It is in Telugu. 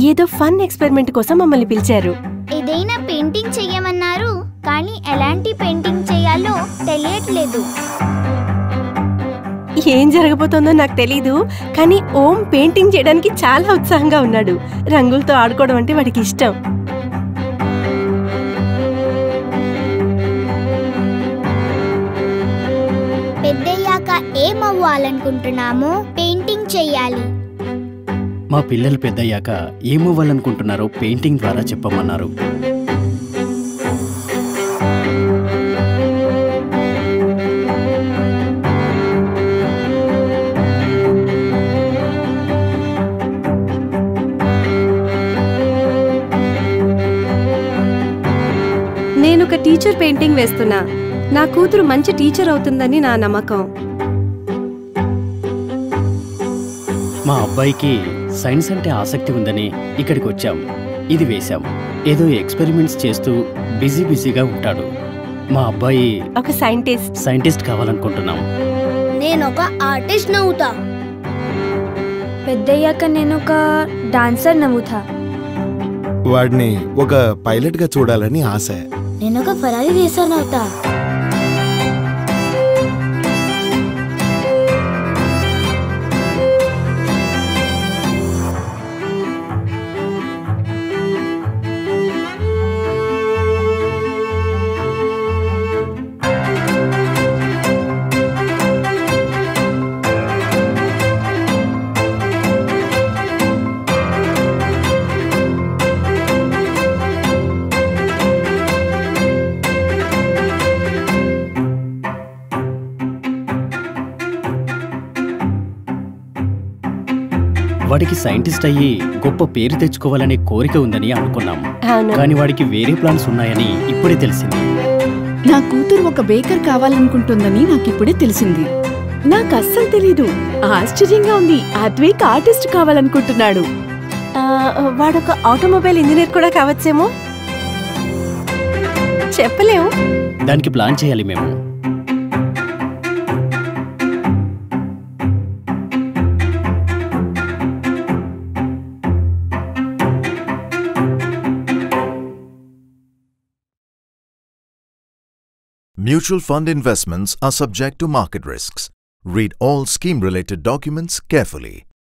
ఏదో ఫన్ ఎక్స్పెరిమెంట్ కోసం మమ్మల్ని పిలిచారు ఏదైనా పెయింటింగ్ చెయ్యమన్నారు కానీ ఎలాంటి పెయింటింగ్ చేయాలో తెలియట్లేదు ఏం జరగబోతోందో నాకు తెలీదు కానీ ఓం పెయింటింగ్ చేయడానికి చాలా ఉత్సాహంగా ఉన్నాడు రంగులతో ఆడుకోవడం అంటే వాడికి ఇష్టం పెద్దయ్యాక ఏమవ్వాలనుకుంటున్నామో పెయింటింగ్ చెయ్యాలి మా పిల్లలు పెద్దయ్యాక ఏమవ్వాలనుకుంటున్నారో పెయింటింగ్ ద్వారా చెప్పమన్నారు నేను ఒక టీచర్ పెయింటింగ్ వేస్తున్నా నా కూతురు మంచి టీచర్ అవుతుందని నా నమ్మకం మా అబ్బాయికి సైన్స్ అంటే ఆసక్తి ఉందని ఇక్కడికి వచ్చాం ఇది వేశాం ఏదో ఎక్స్పెరిమెంట్స్ చేస్తూ బిజీ బిజీగా ఉంటాడు మా అబ్బాయి ఒక సైంటిస్ట్ సైంటిస్ట్ కావాలనుకుంటున్నాం నేను ఒక ఆర్టిస్ట్ నవ్వుతా పెద్దయ్యాక నేను ఒక డాన్సర్ నవ్వుతా వాడిని ఒక పైలట్ గా చూడాలని ఆశ నేను ఒక ఫరారీ రేసర్ నవ్వుతా వాడికి సైంటిస్ట్ అయ్యి గొప్ప పేరు తెచ్చుకోవాలనే కోరిక ఉందని అనుకున్నాం అవును కానీ వాడికి వేరే ప్లాన్స్ ఉన్నాయని ఇప్పుడే తెలిసింది నా కూతురు ఒక బేకర్ కావాలనుకుంటుందని నాకిప్పుడే తెలిసింది నాకు అస్సలు తెలీదు ఆశ్చర్యంగా ఉంది అద్వైక్ ఆర్టిస్ట్ కావాలనుకుంటున్నాడు ఆ, వాడొక ఆటోమొబైల్ ఇంజనీర్ కూడా కావచ్చేమో చెప్పలేము దానికి ప్లాన్ చేయాలి మేము Mutual fund investments are subject to market risks. Read all scheme related documents carefully.